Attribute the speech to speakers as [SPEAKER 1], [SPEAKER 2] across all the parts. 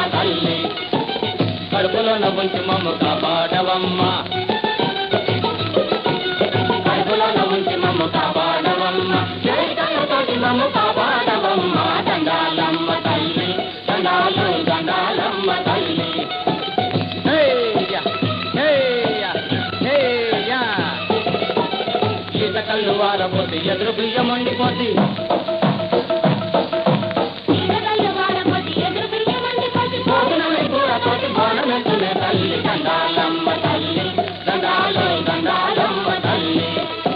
[SPEAKER 1] తల్లి కడుపులో నవ్వుంచి మమ్మ కాపాడవమ్మ కడుపులో నవ్వుంచి మమ్మ కాపాడవమ్మ చైతన్యతోటి మమ్మ కాపాడవమ్మ దండాలమ్మ తల్లి దండాలు దండాలమ్మ తల్లి హేయ్యా, హేయ్యా, హేయ్యా. ఈత కళ్ళు వారపోతే ఎదురు బియ్యం వండిపోతే
[SPEAKER 2] ఈతకల్లు వాడపోతే ఎదురు బియ్యం వండిపోతే
[SPEAKER 1] భోజనమే కూరతోటి బోనమెత్తునే తల్లి దండాలమ్మ తల్లి దండాలు దండాలమ్మ తల్లి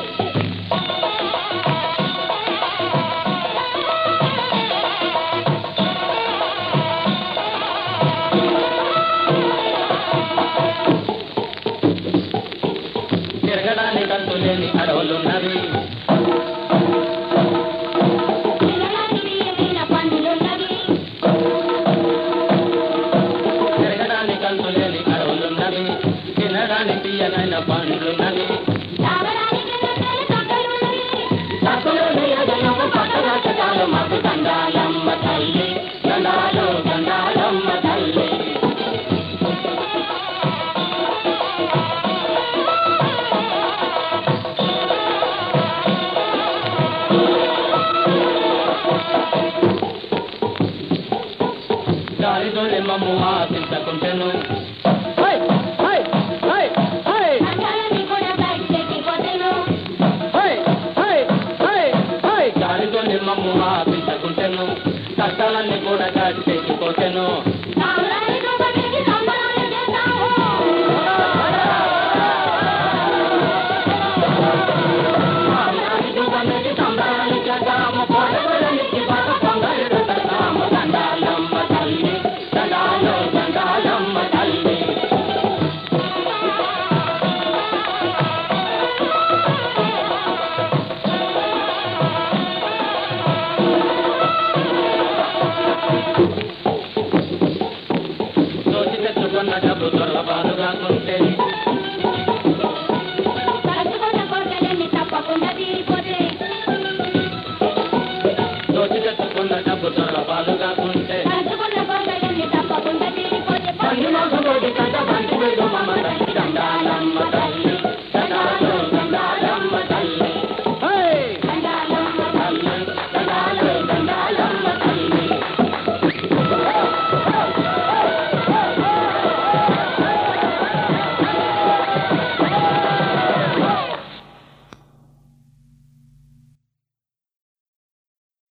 [SPEAKER 1] తిరగడానికి అంతు లేని అడవులున్నవి
[SPEAKER 2] తినడానికి బియ్యమైన పండ్లున్నవి
[SPEAKER 1] తిరగడానికి అంతు లేని అడవులున్నవి తినడానికి తీయనైన పండ్లున్నవి
[SPEAKER 2] తాగడానికి ఎన్నెన్నెల తొట్టలున్నవి
[SPEAKER 1] తక్కువ వేయగలము పట్టరాజకాలు మాకు దండాలమ్మ తల్లి దండాలు దండాలమ్మ తల్లి దారిదోలే మమ్ము ఆశించకుంటెను హై హై హై హై
[SPEAKER 2] కష్టాలన్నీ కూడా బయటెట్టిపోతేను
[SPEAKER 1] హై హై హై హై దారిదోలే మమ్ము ఆశించకుంటెను కష్టాలన్నీ కూడా కట్టెక్కిపోతెను
[SPEAKER 2] తాగురాని రూపమికి సంబరాలు చేస్తాము
[SPEAKER 1] మామిడి దువ్వెనకి సంబరాలు చేద్దాము, పొడవులనికి బాగా పొంగళ్ళు పెడతాము. దండాలమ్మ తల్లి దండాలు దండాలమ్మ తల్లి దోచి తెచ్చుకున్న డబ్బు దొరబాటు కాకుండా